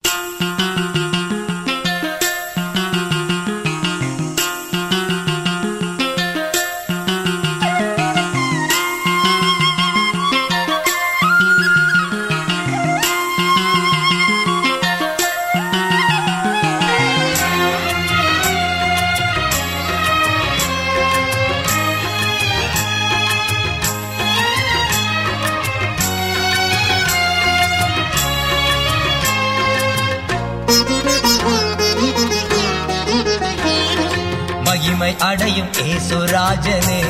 மகிமை அடையும் ஏசுராஜனே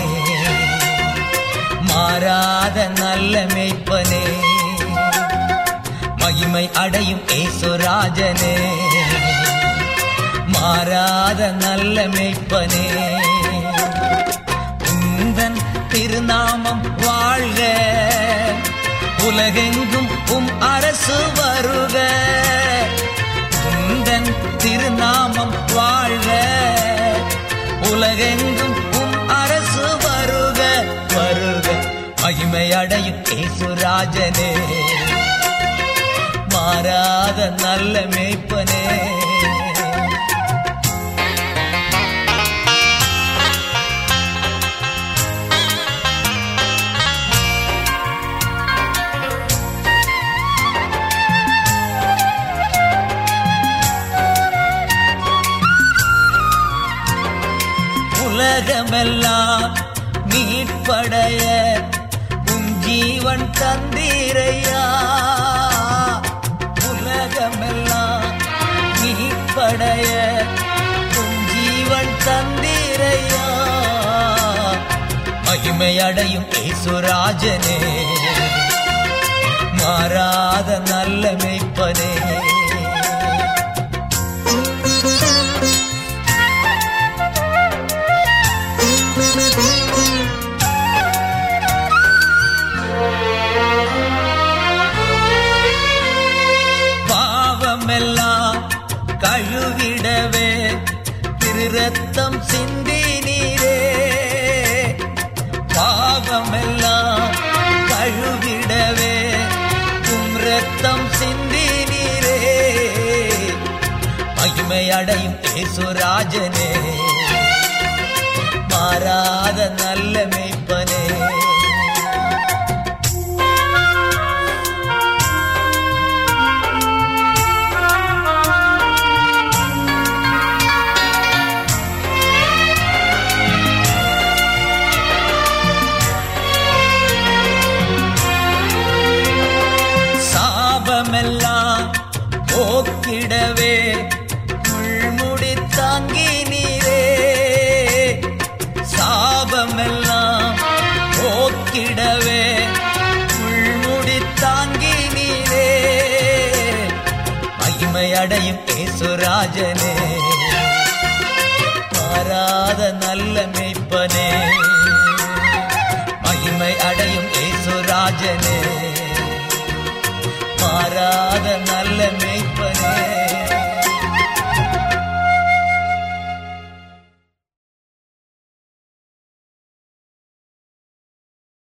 மாறாத நல்ல மேய்ப்பனே மகிமை அடையும் ஏசுராஜனே மாறாத நல்ல மேய்ப்பனே உந்தன் திருநாமம் வாழ்க உலகெங்கும் உம் அரசு வருக உந்தன் திருநாமம் வாழ்க உலகெங்கும் உம் அரசு வருக வருக மகிமை அடையும் ஏசுராஜனே மாறாத நல்ல மேய்ப்பனே உலகமெல்லாம் மீட்படைய உன் ஜீவன் தந்தீரையா உலகமெல்லாம் மீட்படைய உன் ஜீவன் தந்தீரையா மகிமை அடையும் ஏசுராஜனே மாறாத நல்ல மெய்ப்பனே பாவமெல்லாம் கழுவிடவே திரு ரத்தம் சிந்தி நீரே பாவமெல்லாம் கழுவிடவே உம் ரத்தம் சிந்தி நீரே மகிமை அடையும் ஏசுராஜனே மாறாத நல்ல மேய்ப்பனே சாபமெல்லாம் போக்கிடவே முள்முடி தாங்கி நீரே சாபமெல்லாம் போக்கிடவே முள்முடி தாங்கி நீரே மகிமை அடையும் ஏசுராஜனே